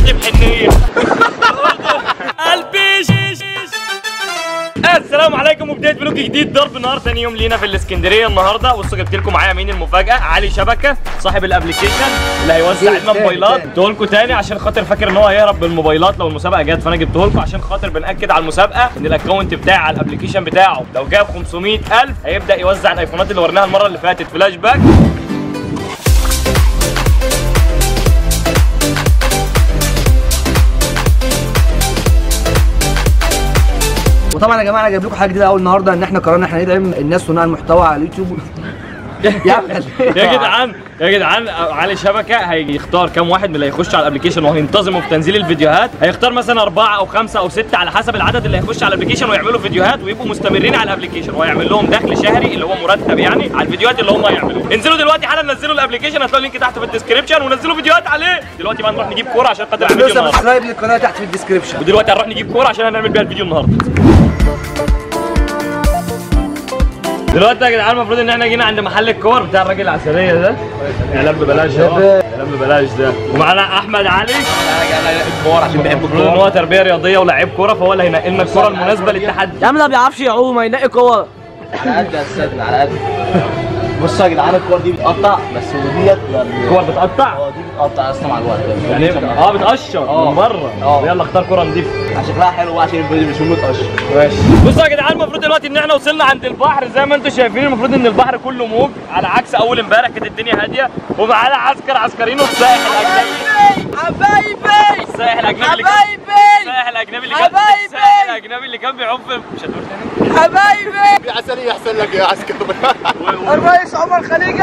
قلبي بحنيه قلبي السلام عليكم وبدايه فلوج جديد ضرب نار ثاني يوم لينا في الاسكندريه النهارده بصوا جبت لكم معايا مين المفاجاه علي شبكه صاحب الابلكيشن اللي هيوزع لنا موبايلات جبته لكم تاني عشان خاطر فاكر ان هو هيهرب بالموبايلات لو المسابقه جت فانا جبته لكم عشان خاطر بناكد على المسابقه ان الاكونت بتاعي على الابلكيشن بتاعه لو جاب 500000 هيبدا يوزع الايفونات اللي وريناها المره اللي فاتت فلاش باك وطبعا يا جماعه انا جايب لكم حاجه جديده اول النهارده ان احنا قررنا احنا ندعم الناس صناع المحتوى على اليوتيوب يا عم يا جدعان يا جدعان علي شبكه هيختار كام واحد من اللي هيخش على الابلكيشن وهينتظموا في تنزيل الفيديوهات هيختار مثلا اربعه او خمسه او سته على حسب العدد اللي هيخش على الابلكيشن ويعملوا فيديوهات ويبقوا مستمرين على الابلكيشن وهيعمل لهم دخل شهري اللي هو مرتب يعني على الفيديوهات اللي هم هيعملوها انزلوا دلوقتي حالا نزلوا الابلكيشن هتلاقوا اللينك تحت في الديسكربشن ونزلوا فيديوهات عليه دلوقتي بقى نروح نجيب كوره عشان خاطر الفيديو اعملوا النهارده سبسكرايب للقناه تحت في الديسكربشن ودلوقتي هنروح نجيب كوره عشان هنعمل بيها الفيديو النهارده دلوقتي يا جدعان المفروض ان احنا جينا عند محل الكور بتاع الراجل العسليه ده اعلان ببلاش ده اعلان ببلاش ده ومعانا احمد علي الكور عشان بحب المفروض ان هو تربيه رياضيه ولاعيب كوره فهو اللي هينقي لنا الكوره المناسبه للتحدي يا عم ده ما بيعرفش يعوم هينقي كور على قد يا استاذنا على قد بصوا يا جدعان الكور دي بتقطع بس وديت الكور بتقطع اه دي بتقطع اصلا مع الوقت يعني إيه؟ اه بتقشر آه. من بره آه. يلا اختار كوره نضيفه عشان شكلها حلو بقى عشان الفيديو مش متقشر ماشي بصوا يا جدعان المفروض دلوقتي ان احنا وصلنا عند البحر زي ما انتم شايفين المفروض ان البحر كله موج على عكس اول امبارح كانت الدنيا هاديه ومعانا عسكر عسكريين والسائح الاجنبي حبايبي السائح الاجنبي اللي كان حبايبي السائح الاجنبي اللي كان حبايبي! السائح الاجنبي اللي كان بيعوم في مش هتقول تاني حبايبي في عسلية احسن لك يا عسكر الرئيس عمر خليجه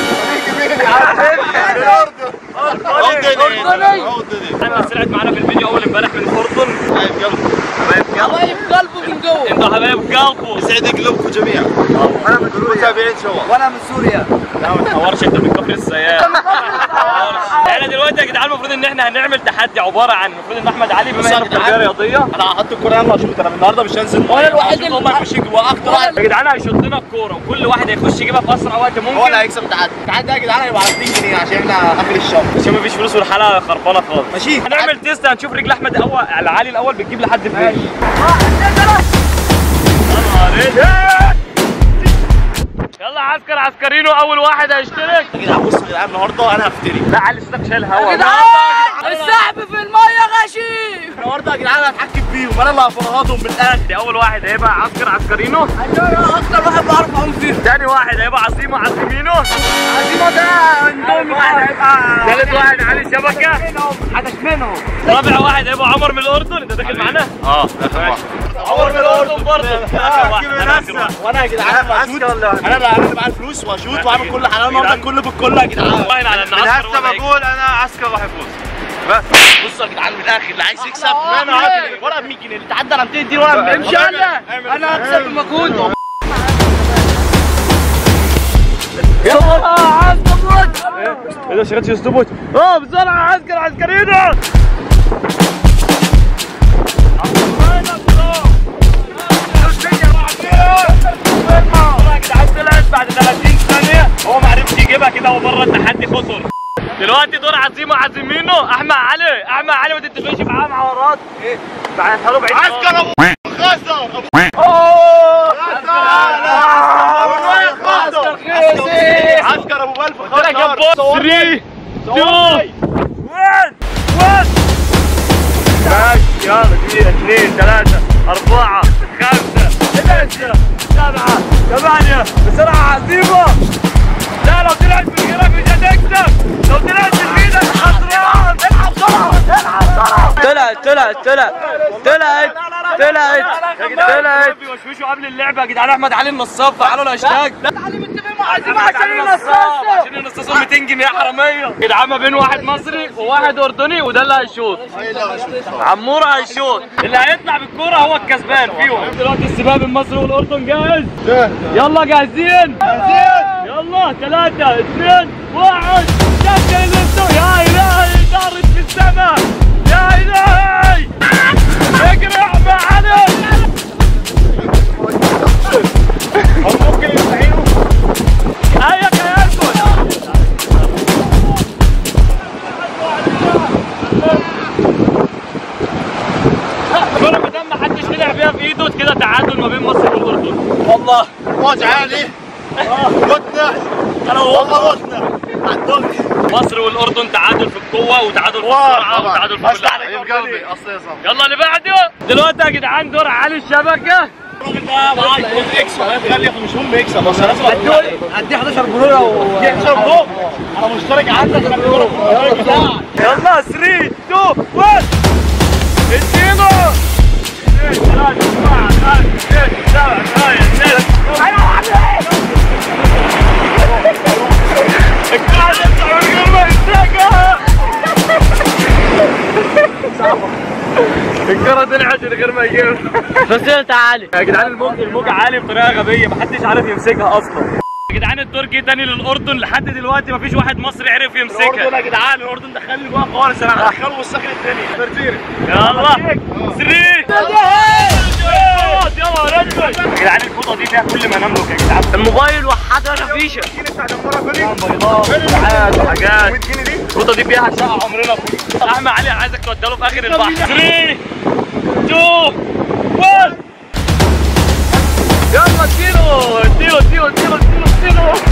اردني انا طلعت معانا في الفيديو اول امبارح من الاردن حبايب قلبه من جوه انتوا حبايب قلبه يسعد قلوبكم جميعا انا من متابعين شوال وانا من سوريا لا ما تحورش انت من كفر السياح احنا دلوقتي يا جدعان المفروض ان احنا هنعمل تحدي عباره عن المفروض ان احمد علي بما انه في تربيه رياضيه انا هحط الكور يلا اشوف انا النهارده مش هنزل وانا الوحيد اللي هم يخش جوا اكتر واحد يا جدعان هيشوط لنا الكوره وكل واحد هيخش يجيبها في اسرع وقت هو اللي ممكن هيكسب التحدي التحدي ده يا جدعان هيبقى على 2 جنيه عشان احنا اخر الشهر عشان مفيش فلوس والحلقه خربانه خالص ماشي هنعمل تيست هنشوف رجل احمد اول على علي الاول بتجيب لحد فين يا نهار اسود. يلا عسكر عسكرينو اول واحد هيشترك يا جدعان بصوا يا جدعان النهارده انا هفتري لا علي صوتك شايل هوا السحب في الميه غشيم النهارده يا جدعان انا هتحكم فيهم انا اللي هفرهدهم بالاخر دي اول واحد هيبقى عسكر عسكرينو اكتر واحد بعرف اعوم فيه تاني واحد هيبقى عصيمه عصيمينو عزيمه ده اندومي واحد هيبقى ثالث واحد علي شبكه حدث منهم رابع واحد هيبقى عمر من الاردن انت داخل معانا اه اخر واحد عمر من الاردن برضه آخر واحد. أنا آخر واحد. وانا يا جدعان هشوت انا اللي انا اللي معايا الفلوس واشوت واعمل كل حاجه النهارده كله بالكل يا جدعان والله على من النهارده هسه بقول انا عسكر راح يفوز بصوا يا جدعان من الاخر اللي عايز يكسب انا عارف ولا ب 100 جنيه اللي تعدى على 200 جنيه ولا ب 100 ان شاء الله انا هكسب بمجهود ايه ده شغلت يستبوت اه بسرعه عسكر عسكرينا بعد 30 ثانية هو ما عرفش يجيبها كده هو بره التحدي خسر دلوقتي دور عزيمة عزيمينه احمد علي احمد علي ما تتفقش معاه مع ورات ايه بعدها له بعيد عسكر ابو خسر ابو عسكر ابو بلف خسر 3 2 1 1 ماشي يلا دقيقة اثنين ثلاثة أربعة خمسة ستة سبعة ثمانية بسرعة عزيمة لا لو طلعت في الجراف مش هتكسب لو طلعت في ايدك خسران العب بسرعة العب بسرعة طلعت طلعت طلعت طلعت طلعت طلعت بيوشوشوا قبل اللعبة يا جدعان أحمد علي النصاب فعلوا الهاشتاج تعالي متفق مع عزيمه عشان عشان ينصصوا ينصصوا عشان ينصصوا 200 جنيه حراميه جدعان ما بين واحد مصري وواحد اردني وده اللي هيشوط عموره هيشوط اللي هيطلع بالكوره هو الكسبان فيهم دلوقتي السباق بين مصر والاردن جاهز يلا جاهزين جاهزين يلا ثلاثة اثنين واحد شكل الاسطو يا الهي طارت في السماء يا الهي اجري يا أحمد علي هم ممكن يستعينوا هيك يا يركض امواج عالي متنا والله متنا مصر والاردن تعادل في القوه وتعادل في السرعه وتعادل في كل حاجه حبيب قلبي اصلي صح يلا اللي بعده دلوقتي يا جدعان دور علي الشبكه خلي مش هم يكسب بس انا هدي 11 جنيه و انا مشترك عندك انا بقول يلا 3 2 1 اديله اثنين ثلاثة أربعة خمسة ستة سبعة ثمانية تسعة القاعدة تطلع من غير ما يمسكها الكرة طلعت من غير ما يجيبها فصيل تعالي يا جدعان الموج الموج عالي بطريقه غبيه محدش عارف يمسكها اصلا يا جدعان الدور جه تاني للاردن لحد دلوقتي مفيش واحد مصري عرف يمسكها الاردن يا جدعان الاردن دخلني جوه خالص انا هدخله والسخن الدنيا ترتيري يلا 3 يلا رجل يا جدعان الفوطه دي فيها كل ما نملك يا جدعان الموبايل وحدها خفيشه بيضات وحاجات الفوطه دي فيها شقه عمرنا كله احمد علي عايزك توديها له في اخر البحر 3 2 1 يلا اديله اديله اديله اديله اديله اديله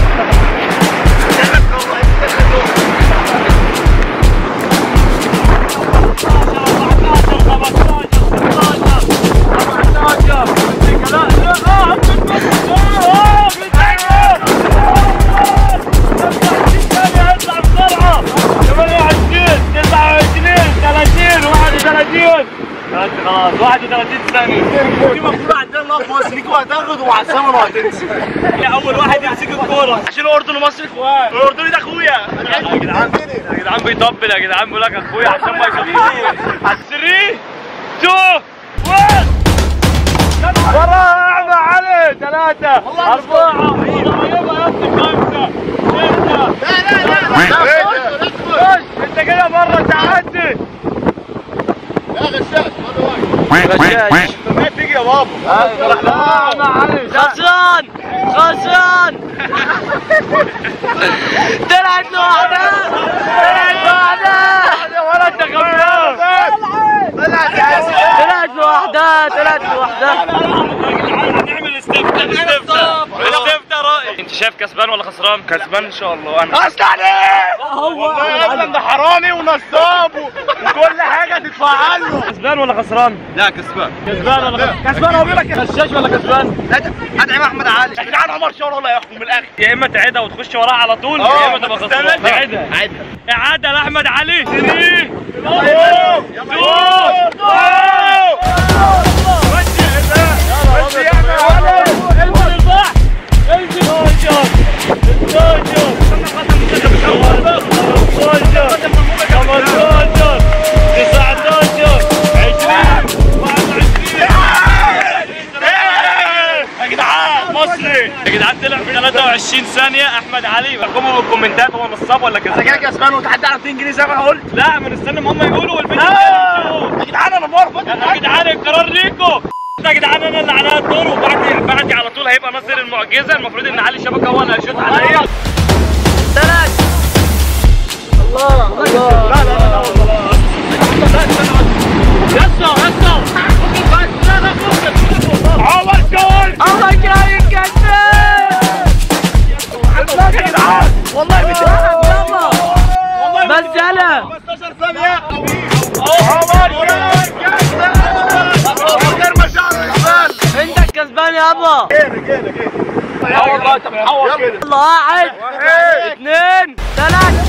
خلاص 31 ثانية دي المفروض عندنا نقف مصر ليك وهتاخد وعلى السما وهتنسى أول واحد يمسك الكورة عشان الاردن ومصر اخوان الاردني ده اخويا يا جدعان يا جدعان بيطبل يا جدعان بيقول لك اخويا عشان ما يشوفوش 3 2 1 ورا احمد علي ثلاثة أربعة يبقى يا ابني خمسة ستة خش انت كده مرة تعدي غشاش ما تيجي يا بابا احمد علي خسران خسران طلعت لوحدها طلعت لوحدها ولا انت غبيان طلعت لوحدها طلعت لوحدها هنعمل استفتاء استفتاء استفتاء رأي انت شايف كسبان ولا خسران؟ كسبان ان شاء الله انا اصل عليه والله يا ابني ده حرامي ونصاب وكل حاجه تدفع له كسبان ولا خسران؟ لا كسبان كسبان ولا خسران؟ كسبان هو بيقول لك غشاش ولا كسبان؟ ادعم احمد علي يا جدعان عمر شاور ولا يحكم من الاخر يا اما تعيدها وتخش وراها على طول اه، يا اما ما تبقى تستناش. خسران تعيدها عيدها اعاده لاحمد علي 3 يا جدعان مصري يا جدعان طلع في 23 ثانية أحمد علي ارقموا بالكومنتات هو نصاب ولا انت كده كذاب كسبان وتعدي على 200 جنيه زي ما انا قلت لا ما نستنى ما هم يقولوا والفيديو يا جدعان انا مرفض يا جدعان القرار ليكم يا جدعان انا اللي عليا الدور وبعدي بعدي على طول هيبقى ناصر المعجزه المفروض ان علي شبكه هو اللي هيشوط عليا ثلاث يسا يسا عمر جول الله جاي الكسبان يا جدعان والله بتلعب يلا مسألة 15 ثانيه عمر غير مشاعر الجبال انت الكسبان يابا والله انت بتحور كده يلا واحد اثنين ثلاث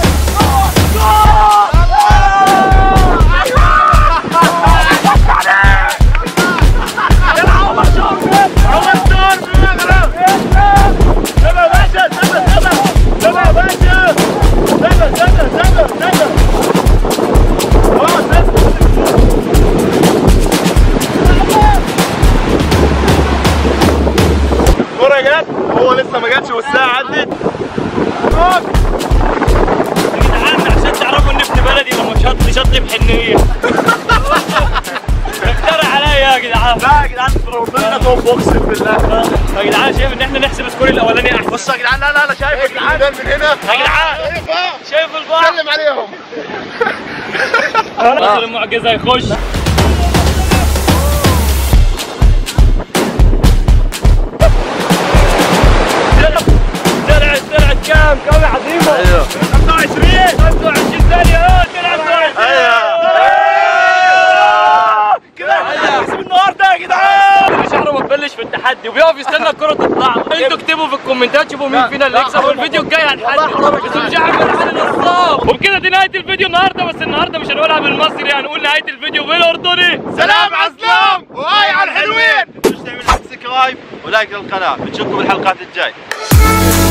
الكوره جت هو لسه ما جاتش والساعه عدت يا جدعان عشان تعرفوا ان ابن بلدي لما شط شط بحنيه اخترع عليا يا جدعان لا يا جدعان ربنا توب اقسم بالله يا جدعان شايف ان احنا نحسب السكور الاولاني احسن بص يا جدعان لا لا لا شايف يا جدعان من هنا يا جدعان شايف البحر سلم عليهم ناصر المعجزه يخش ارقام عظيمه ايوه 25 25 ثانيه اه 23 كده هنكسب النهارده يا جدعان شعره ما تبلش في التحدي وبيقف يستنى الكره تطلع له انتوا اكتبوا في الكومنتات شوفوا مين فينا اللي يكسب والفيديو الجاي هنحدد بس مش هعمل علي نصاب وبكده دي نهايه الفيديو النهارده بس النهارده مش هنقولها بالمصري هنقول نهايه الفيديو بالاردني سلام عسلام وهاي على الحلوين مش تعمل سبسكرايب ولايك للقناه بنشوفكم بالحلقات الجاي